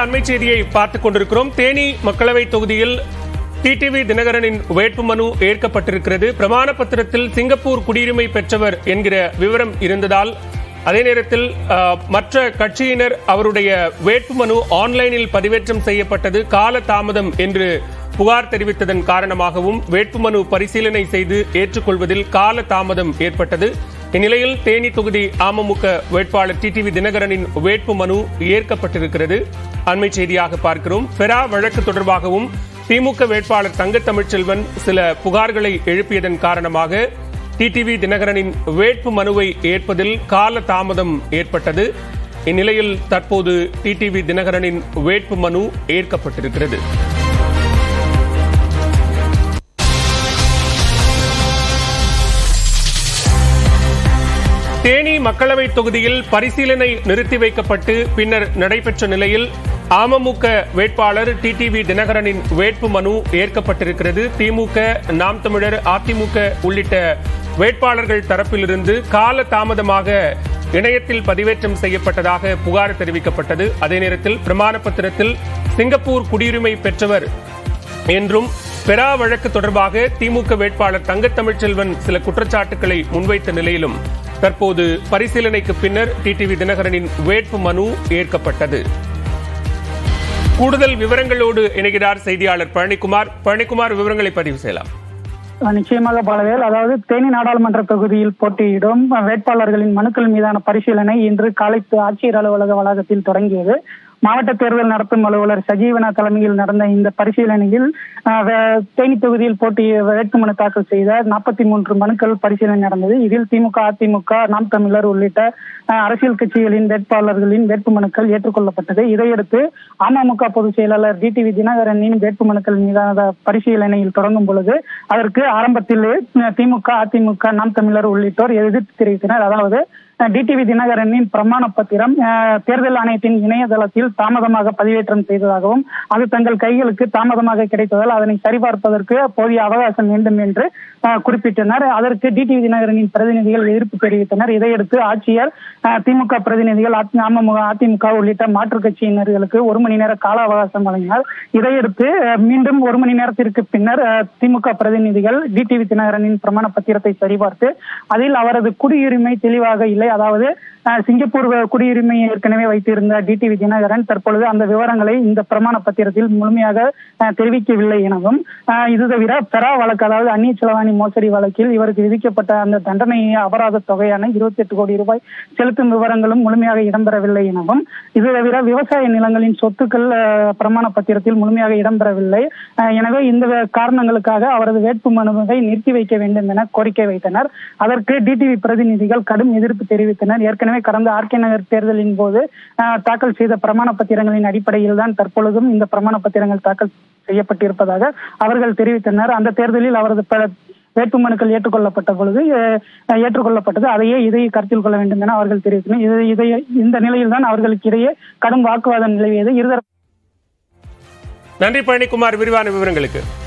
அண்மை செய்தியை பார்த்துக் கொண்டிருக்கிறோம் தேனி மக்களவை தொகுதியில் டிடிவி தினகரனின் வேட்புமனு ஏற்கப்பட்டிருக்கிறது பிரமாண பத்திரத்தில் சிங்கப்பூர் குடியுரிமை பெற்றவர் என்கிற விவரம் இருந்ததால் அதே நேரத்தில் அஹ், மற்ற கட்சியினர் அவருடைய வேட்புமனு ஆன்லைனில் பதிவேற்றம் செய்யப்பட்டது கால தாமதம் என்று புகார் தெரிவித்ததன் காரணமாகவும் வேட்புமனு பரிசீலனை செய்து ஏற்றுக்கொள்வதில் கால தாமதம் ஏற்பட்டது இந்நிலையில் தேனி தொகுதி அமமுக வேட்பாளர் டிடிவி தினகரனின் வேட்புமனு ஏற்கப்பட்டிருக்கிறது அண்மை செய்தியாக பார்க்கிறோம் பெரா வழக்கு தொடர்பாகவும் திமுக வேட்பாளர் தங்கத்தமிழ்ச்செல்வன் சில புகார்களை எழுப்பியதன் காரணமாக டிடிவி தினகரனின் வேட்பு மனுவை ஏற்பதில் கால தாமதம் ஏற்பட்டது இந்நிலையில் தற்போது டிடிவி தினகரனின் வேட்பு மனு ஏற்கப்பட்டிருக்கிறது தேனி மக்களவை தொகுதியில் பரிசீலனை நிறுத்தி வைக்கப்பட்டு பின்னர் நடைபெற்ற நிலையில் அமமுக வேட்பாளர் டிடிவி தினகரனின் வேட்பு மனு ஏற்கப்பட்டிருக்கிறது திமுக நாம் தமிழர் அதிமுக உள்ளிட்ட வேட்பாளர்கள் தரப்பிலிருந்து கால தாமதமாக இணையத்தில் பதிவேற்றம் செய்யப்பட்டதாக புகார் தெரிவிக்கப்பட்டது அதே நேரத்தில் பிரமாண பத்திரத்தில் சிங்கப்பூர் குடியுரிமை பெற்றவர் என்றும் பெரா வழக்கு தொடர்பாக திமுக வேட்பாளர் தங்கத்தமிழ்ச்செல்வன் சில குற்றச்சாட்டுகளை முன்வைத்த நிலையிலும் தற்போது பரிசீலனைக்கு பின்னர் டிடிவி தினகரனின் வேட்பு மனு ஏற்கப்பட்டது கூடுதல் விவரங்களோடு இணைகிறார் செய்தியாளர் பழனிக்குமார் பழனிக்குமார் விவரங்களை பதிவு செய்யலாம் நிச்சயமாக பாலவேல் அதாவது தேனி நாடாளுமன்ற தொகுதியில் போட்டியிடும் வேட்பாளர்களின் மனுக்கள் மீதான பரிசீலனை இன்று காலை ஆட்சியர் அலுவலக வளாகத்தில் தொடங்கியது மாவட்ட தேர்தல் நடத்தும் அலுவலர் சஜீவனா தலைமையில் நடந்த இந்த பரிசீலனையில் அஹ், வே- தேனி தொகுதியில் போட்டி வேட்புமனு தாக்கல் செய்த நாற்பத்தி மூன்று மனுக்கள் பரிசீலனை நடந்தது இதில் திமுக அதிமுக நாம் தமிழர் உள்ளிட்ட அஹ், அரசியல் கட்சிகளின் வேட்பாளர்களின் வேட்புமனுக்கள் ஏற்றுக்கொள்ளப்பட்டது இதையடுத்து அமமுக பொதுச் செயலாளர் டிடிவி தினகரனின் வேட்புமனுக்கள் மீதான பரிசீலனையில் தொடங்கும் பொழுது அதற்கு ஆரம்பத்திலே அஹ், திமுக அதிமுக நாம் தமிழர் உள்ளிட்டோர் எதிர்ப்பு தெரிவித்தனர் அதாவது டிடிவி தினகரனின் பிரமாண பத்திரம் அஹ், தேர்தல் ஆணையத்தின் இணையதளத்தில் தாமதமாக பதிவேற்றம் செய்ததாகவும் அது தங்கள் கைகளுக்கு தாமதமாக கிடைத்ததால் அதனை சரிபார்ப்பதற்கு போதிய அவகாசம் வேண்டும் என்று அஹ், குறிப்பிட்டனர் அதற்கு டிடிவி தினகரனின் பிரதிநிதிகள் எதிர்ப்பு தெரிவித்தனர் இதையடுத்து ஆட்சியர் அஹ், திமுக பிரதிநிதிகள் அதி- அமமுக அதிமுக உள்ளிட்ட மாற்றுக் கட்சியினர்களுக்கு ஒரு மணி நேர கால அவகாசம் வழங்கினார் இதையடுத்து அஹ், மீண்டும் ஒரு மணி நேரத்திற்கு பின்னர் அஹ், திமுக பிரதிநிதிகள் டிடிவி தினகரனின் பிரமாண பத்திரத்தை சரிபார்த்து அதில் அவரது குடியுரிமை தெளிவாக இல்லை அதாவது அஹ், சிங்கப்பூர் குடியுரிமை ஏற்கனவே வைத்திருந்த டிடிவி தினகரன் தற்பொழுது அந்த விவரங்களை இந்த பிரமாண பத்திரத்தில் முழுமையாக அஹ், தெரிவிக்கவில்லை எனவும் அஹ், இது தவிர பெறா வழக்கு அதாவது அந்நிய செலவாணி மோசடி வழக்கில் இவருக்கு விதிக்கப்பட்ட அந்த தண்டனை அபராத தொகையான இருபத்தி எட்டு கோடி ரூபாய் செலுத்தும் விவரங்களும் முழுமையாக இடம்பெறவில்லை எனவும் இது தவிர விவசாய நிலங்களின் சொத்துக்கள் அஹ், பிரமாண பத்திரத்தில் முழுமையாக இடம்பெறவில்லை அஹ், எனவே இந்த வே- காரணங்களுக்காக அவரது வேட்பு மனுவை நிறுத்தி வைக்க வேண்டும் என கோரிக்கை வைத்தனர் அதற்கு டிடிவி பிரதிநிதிகள் கடும் எதிர்ப்பு தெரிவித்தனர் ஏற்கனவே கடந்த ஆர்கே நகர் தேர்தலின் போது அஹ், தாக்கல் செய்த பிரமாண பத்திரங்களின் அடிப்படையில் தான் தற்பொழுதும் இந்த பிரமாண பத்திரங்கள் தாக்கல் செய்யப்பட்டிருப்பதாக அவர்கள் தெரிவித்தனர் அந்த தேர்தலில் அவரது ப- வேட்புமனுக்கள் ஏற்றுக்கொள்ளப்பட்ட பொழுது அஹ், ஏற்றுக்கொள்ளப்பட்டது அதையே இதை கருத்தில் கொள்ள வேண்டும் என அவர்கள் தெரிவித்தனர் இது இதை இந்த நிலையில் தான் அவர்களுக்கு இடையே கடும் வாக்குவாதம் நிலவியது இருதரப்பு நன்றி பழனிக்குமார் விரிவான விவரங்களுக்கு